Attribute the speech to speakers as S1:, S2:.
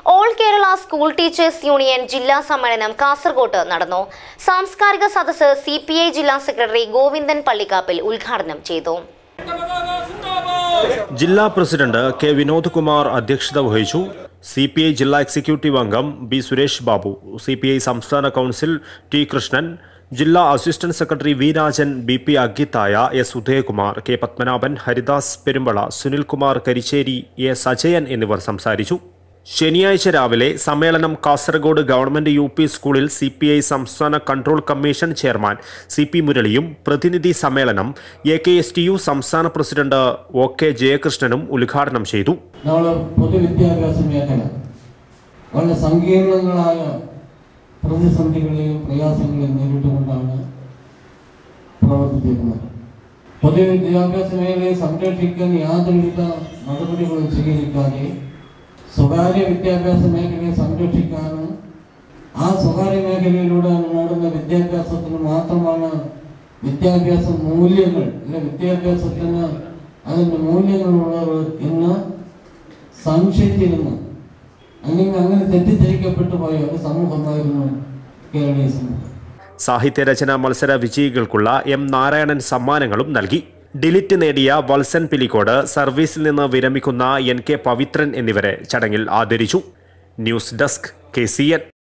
S1: all Kerala school teachers union ജില്ലാ സമ്മേളനം കാസർഗോട്ട് നടന്നു സാംസ്കാരിക സദസ്സ് സി പി ഐ ജില്ലാ സെക്രട്ടറി ഗോവിന്ദൻ പള്ളിക്കാപ്പിൽ ഉദ്ഘാടനം ചെയ്തു
S2: ജില്ലാ പ്രസിഡന്റ് കെ വിനോദ് കുമാർ അധ്യക്ഷത വഹിച്ചു സി പി ഐ ജില്ലാ എക്സിക്യൂട്ടീവ് അംഗം B Suresh Babu C P I സംസ്ഥാന കൗൺസിൽ ടി കൃഷ്ണൻ ജില്ലാ assistant secretary V Rajan B P അഗിത്തായ S Udayakumar K Padmanabhan Haridas Perumbala Sunilkumar Karicheri A Sajayan എന്നിവർ സംസാരിച്ചു ശനിയാഴ്ച രാവിലെ സമ്മേളനം കാസർഗോഡ് ഗവൺമെന്റ് യു പി സ്കൂളിൽ സി പി ഐ സംസ്ഥാന control commission chairman C P മുരളിയും പ്രതിനിധി സമ്മേളനം A K S T U സംസ്ഥാന പ്രസിഡന്റ് ഒ കെ ജയകൃഷ്ണനും ഉദ്ഘാടനം ചെയ്തു
S3: നമ്മൾ പൊതുവിദ്യാഭ്യാസ മേഖല വളരെ സങ്കീർണങ്ങളായ പ്രതിസന്ധികളെയും പ്രയാസങ്ങളെയും നേരിട്ടുകൊണ്ടാണ് പ്രവർത്തിച്ചിരുന്നത് പൊതുവിദ്യാഭ്യാസ മേഖലയെ സംരക്ഷിക്കാൻ യാതൊരുവിധ നടപടികളും സ്വീകരിക്കാതെ സ്വകാര്യ വിദ്യാഭ്യാസ മേഖലയെ സംരക്ഷിക്കാനും ആ സ്വകാര്യ മേഖലയിലൂടെ നേടുന്ന വിദ്യാഭ്യാസത്തിന് മാത്രമാണ് വിദ്യാഭ്യാസ മൂല്യങ്ങൾ അല്ലെ വിദ്യാഭ്യാസത്തിന് അതിൻ്റെ മൂല്യങ്ങളുള്ളത് എന്ന് സംശയിച്ചിരുന്നു അല്ലെങ്കിൽ അങ്ങനെ തെറ്റിദ്ധരിക്കപ്പെട്ടു പോയ ഒരു സമൂഹമായിരുന്നു കേരളീയ സമൂഹം
S2: സാഹിത്യരചന മത്സര വിജയികൾക്കുള്ള എം നാരായണൻ സമ്മാനങ്ങളും നൽകി ഡിലിറ്റ് നേടിയ വത്സൻ പിലിക്കോട് സർവീസിൽ നിന്ന് വിരമിക്കുന്ന എൻ കെ പവിത്രൻ എന്നിവരെ ചടങ്ങിൽ ആദരിച്ചു news desk K C N